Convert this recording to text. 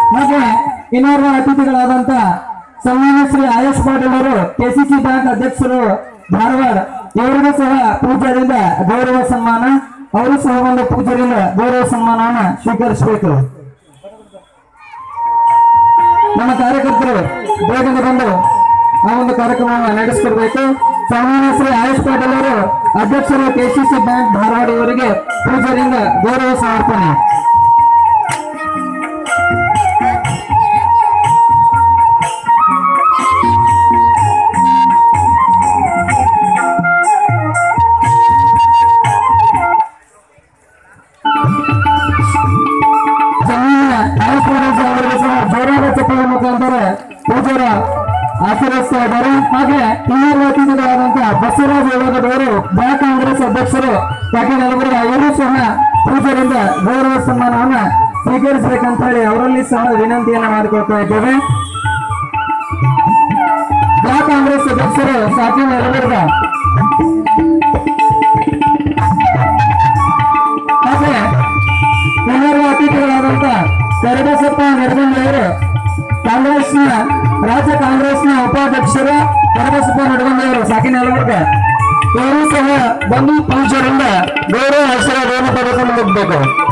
ಹಾಗೆ ಇನ್ನೋರ್ವ ಅತಿಥಿಗಳಾದಂತ ಸನ್ಮಾನ್ಯ ಶ್ರೀ ಆಯುಷ್ ಪಾಟೀಲ್ ಅವರು ಕೆಸಿಸಿ ಬ್ಯಾಂಕ್ ಅಧ್ಯಕ್ಷರು ಧಾರವಾಡ ಇವರಿಗೂ ಸಹ ಪೂಜ್ಯರಿಂದ ಗೌರವ ಸನ್ಮಾನ ಅವರು ಸಹ ಒಂದು ಪೂಜ್ಯರಿಂದ ಗೌರವ ಸನ್ಮಾನವನ್ನ ಸ್ವೀಕರಿಸಬೇಕು ನಮ್ಮ ಕಾರ್ಯಕರ್ತರು ಬೇಗನೆ ಬಂದು ಆ ಒಂದು ಕಾರ್ಯಕ್ರಮವನ್ನು ನಡೆಸಿಕೊಡ್ಬೇಕು ಸನ್ಮಾನ್ಯ ಶ್ರೀ ಆಯುಷ್ ಪಾಟೀಲ್ ಅವರು ಅಧ್ಯಕ್ಷರು ಕೆಸಿಸಿ ಬ್ಯಾಂಕ್ ಧಾರವಾಡ ಇವರಿಗೆ ಪೂಜ್ಯರಿಂದ ಗೌರವ ಸಮರ್ಪಣೆ ಸನ್ಮಾನ್ಯ ಆಯುಷ್ ಪಾಟೀಲ್ ಅವರಿಗೆ ಸಹ ಜೋರಾದ ಚಪ್ಪಲ ಮುಖಾಂತರ ಪೂಜ್ಯರ ಆಶೀರ್ವದಿಸ್ತಾ ಇದ್ದಾರೆ ಹಾಗೆ ಇನ್ನೋರ್ವ ಅತಿಥಿಗಳಾದಂತಹ ಬಸವರಾಜ ವಿಭಾಗದವರು ಬ್ಲಾಕ್ ಕಾಂಗ್ರೆಸ್ ಅಧ್ಯಕ್ಷರು ಯಾಕೆ ನಲಬುರ್ಗ ಇವರು ಸಹ ಪೂಜ್ಯರಿಂದ ಗೌರವ ಸನ್ಮಾನವನ್ನ ಸ್ವೀಕರಿಸಬೇಕಂತ ಹೇಳಿ ಅವರಲ್ಲಿ ಸಹ ವಿನಂತಿಯನ್ನ ಮಾಡಿಕೊಳ್ತಾ ಇದ್ದೇವೆ ಬ್ಲಾಕ್ ಕಾಂಗ್ರೆಸ್ ಅಧ್ಯಕ್ಷರು ಸಾಕಿ ನಲಬುರ್ಗ ಹಾಗೆ ಇನ್ನೋರ್ವ ಅತಿಥಿಗಳಾದಂತ ಕರಡಸಪ್ಪ ನಡಗೊಂಡಿಯವರು ಕಾಂಗ್ರೆಸ್ನ ರಾಜ್ಯ ಕಾಂಗ್ರೆಸ್ನ ಉಪಾಧ್ಯಕ್ಷರು ಕರಡಸಪ್ಪ ನಡಗೊಂಡಿಯವರು ಸಾಕಿನ ಯಲಬುರ್ಗ ಇವರು ಸಹ ಬಂದು ಪೂಜರಿಂದ ಗೌರವ ಆಶೀರ್ವಾದವನ್ನು ಪಡೆದುಕೊಂಡು ಹೋಗಬೇಕು